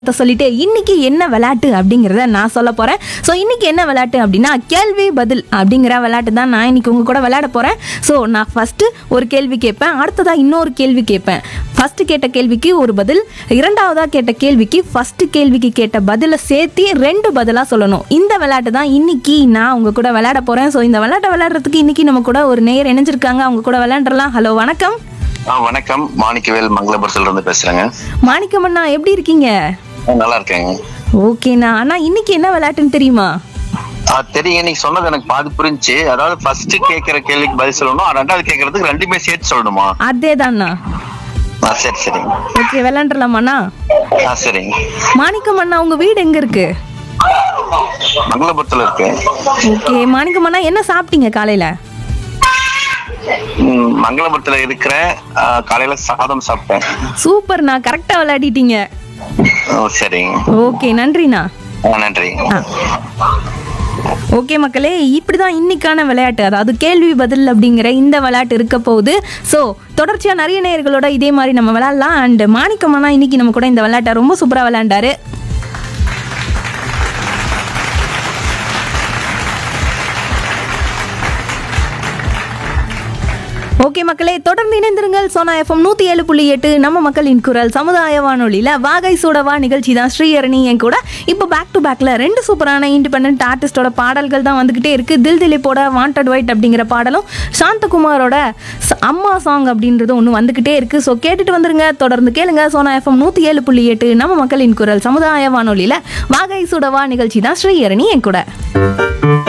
இதை சொல்லிட்டு இன்னைக்கு என்ன விளையாட்டு அப்படிங்கிறத நான் சொல்ல போறேன் ஸோ இன்னைக்கு என்ன விளையாட்டு அப்படின்னா கேள்வி பதில் அப்படிங்கிற விளையாட்டு தான் நான் இன்னைக்கு உங்க கூட விளையாட போறேன் ஸோ நான் ஃபர்ஸ்ட் ஒரு கேள்வி கேட்பேன் அடுத்ததா இன்னொரு கேள்வி கேட்பேன் ஃபர்ஸ்ட் கேட்ட கேள்விக்கு ஒரு பதில் இரண்டாவதா கேட்ட கேள்விக்கு ஃபர்ஸ்ட் கேள்விக்கு கேட்ட பதிலை சேர்த்து ரெண்டு பதிலாக சொல்லணும் இந்த விளையாட்டு தான் இன்னைக்கு நான் உங்க கூட விளையாட போறேன் ஸோ இந்த விளையாட்டை விளையாடுறதுக்கு இன்னைக்கு நம்ம கூட ஒரு நேயர் இணைஞ்சிருக்காங்க அவங்க கூட விளையாண்டுறலாம் ஹலோ வணக்கம் ஆ வணக்கம் மாணிக்கவேல் மங்களபுரத்துல இருந்து பேசுறேங்க மாணிக்கமண்ணா எப்படி இருக்கீங்க ஆ, நல்லா இருக்கேங்க ஓகேண்ணா அண்ணா இன்னைக்கு என்ன விளையாட்டுன்னு தெரியுமா ஆ, தெரியுங்க நீங்க சொன்னது எனக்கு பாதி புரிஞ்சுச்சு அதாவது ஃபர்ஸ்ட் கேக்குற கேள்விக்கு பதில் சொல்லணும் ரெண்டாவது கேக்குறதுக்கு ரெண்டுமே சேர்த்து சொல்லணுமா அதே தான்ண்ணா ஆ சரி சரிங்க ஓகே விளையாண்டுலாமாண்ணா ஆ சரிங்க மாணிக்கம் அண்ணா உங்க வீடு எங்க இருக்கு மங்களபுரத்துல இருக்கு ஓகே மாணிக்கம் அண்ணா என்ன சாப்பிட்டீங்க காலையில ம், மங்களபுரத்துல இருக்கிற ஆ, காலையில சாதம் சாப்பிட்டேன் சூப்பர்ண்ணா கரெக்டா விளையாடிட்டீங்க ஓ சரிங்க ஓகே நன்றிண்ணா ஆ, நன்றி ஆ. ஓகே மக்களே இப்படிதான் இன்னைக்கான விளையாட்டு அதாவது கேள்வி பதில் அப்படிங்கிற இந்த விளையாட்டு இருக்க போகுது ஸோ தொடர்ச்சியா நிறைய நேயர்களோட இதே மாதிரி நம்ம விளையாடலாம் அண்ட் மாணிக்கம்னா இன்னைக்கு நம்ம கூட இந்த விளையாட்டை ரொம்ப சூப்பரா விளையாண்டாரு ஓகே மக்களே தொடர்ந்து இணைந்திருங்கள் சோனா எஃப்எம் நூற்றி ஏழு புள்ளி எட்டு நம்ம மக்களின் குரல் சமுதாய வானொலியில் வாகை சூடவா நிகழ்ச்சி தான் ஸ்ரீஹரணி என் கூட இப்போ பேக் டு பேக்கில் ரெண்டு சூப்பரான இண்டிபெண்ட் ஆர்டிஸ்டோட பாடல்கள் தான் வந்துக்கிட்டே இருக்குது தில் திலீப்போட வாண்டட் ஒயிட் அப்படிங்கிற பாடலும் சாந்தகுமாரோட ச- அம்மா சாங் அப்படின்றது ஒன்று வந்துக்கிட்டே இருக்குது ஸோ கேட்டுட்டு வந்துருங்க தொடர்ந்து கேளுங்க சோனா எஃப்எம் நூற்றி ஏழு புள்ளி எட்டு நம்ம மக்களின் குரல் சமுதாய வானொலியில் வாகை சூடவா நிகழ்ச்சி தான் ஸ்ரீஹரணி என் கூட